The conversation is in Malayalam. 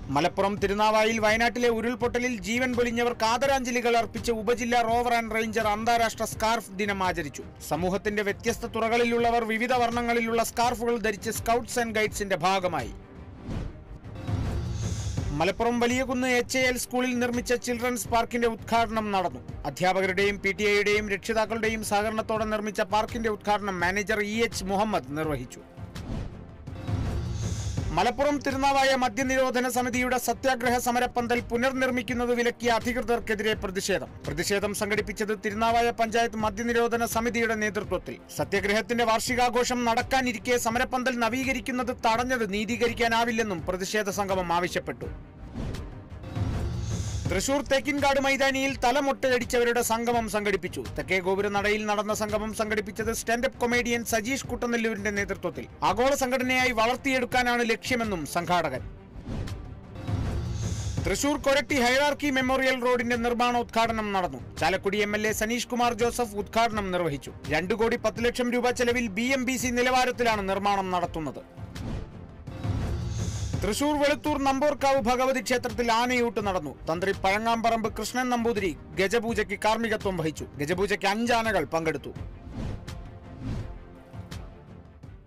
മലപ്പുറം തിരുനാവായിൽ വയനാട്ടിലെ ഉരുൾപൊട്ടലിൽ ജീവൻ പൊലിഞ്ഞവർക്ക് ആദരാഞ്ജലികൾ അർപ്പിച്ച് ഉപജില്ലാ റോവർ ആൻഡ് റേഞ്ചർ അന്താരാഷ്ട്ര സ്കാർഫ് ദിനം ആചരിച്ചു സമൂഹത്തിന്റെ വ്യത്യസ്ത തുറകളിലുള്ളവർ വിവിധ വർണ്ണങ്ങളിലുള്ള സ്കാർഫുകൾ ധരിച്ച് സ്കൗട്ട്സ് ആൻഡ് ഗൈഡ്സിന്റെ ഭാഗമായി Malappuram Valiyakunnu H A L സ്കൂളിൽ നിർമ്മിച്ച ചിൽഡ്രൻസ് പാർക്കിന്റെ ഉദ്ഘാടനം നടന്നു അധ്യാപകരുടെയും പി ടി ഐയുടെയും രക്ഷിതാക്കളുടെയും സഹകരണത്തോടെ നിർമ്മിച്ച പാർക്കിന്റെ ഉദ്ഘാടനം മാനേജർ ഇ എച്ച് മുഹമ്മദ് നിർവഹിച്ചു മലപ്പുറം തിരുനാവായ മദ്യനിരോധന സമിതിയുടെ സത്യാഗ്രഹ സമരപ്പന്തൽ പുനർനിർമ്മിക്കുന്നത് വിലക്കിയ അധികൃതർക്കെതിരെ പ്രതിഷേധം പ്രതിഷേധം സംഘടിപ്പിച്ചത് തിരുനാവായ പഞ്ചായത്ത് മദ്യനിരോധന സമിതിയുടെ നേതൃത്വത്തിൽ സത്യാഗ്രഹത്തിന്റെ വാർഷികാഘോഷം നടക്കാനിരിക്കെ സമരപ്പന്തൽ നവീകരിക്കുന്നത് തടഞ്ഞത് നീതീകരിക്കാനാവില്ലെന്നും പ്രതിഷേധ സംഗമം ആവശ്യപ്പെട്ടു തൃശൂർ തേക്കിൻകാട് മൈതാനിയിൽ തലമൊട്ടയടിച്ചവരുടെ സംഗമം സംഘടിപ്പിച്ചു തെക്കേ ഗോപുരനടയിൽ നടന്ന സംഗമം സംഘടിപ്പിച്ചത് സ്റ്റാൻഡപ്പ് കൊമേഡിയൻ സജീഷ് കുട്ടനെല്ലൂരിന്റെ നേതൃത്വത്തിൽ ആഗോള സംഘടനയായി വളർത്തിയെടുക്കാനാണ് ലക്ഷ്യമെന്നും സംഘാടകൻ തൃശൂർ കൊരട്ടി ഹൈറാർക്കി മെമ്മോറിയൽ റോഡിന്റെ നിർമ്മാണോദ്ഘാടനം നടന്നു Chalakudy M L A Saneesh Kumar Joseph ഉദ്ഘാടനം നിർവഹിച്ചു രണ്ടു കോടി പത്ത് ലക്ഷം രൂപ ചെലവിൽ ബി എം ബി സി നിലവാരത്തിലാണ് നിർമ്മാണം നടത്തുന്നത് തൃശൂർ വെളുത്തൂർ നമ്പോർക്കാവ് ഭഗവതി ക്ഷേത്രത്തിൽ ആനയൂട്ട് നടന്നു തന്ത്രി പഴങ്ങാമ്പറമ്പ് കൃഷ്ണൻ നമ്പൂതിരി ഗജപൂജയ്ക്ക് കാർമ്മികത്വം വഹിച്ചു ഗജപൂജയ്ക്ക് അഞ്ചാനകൾ പങ്കെടുത്തു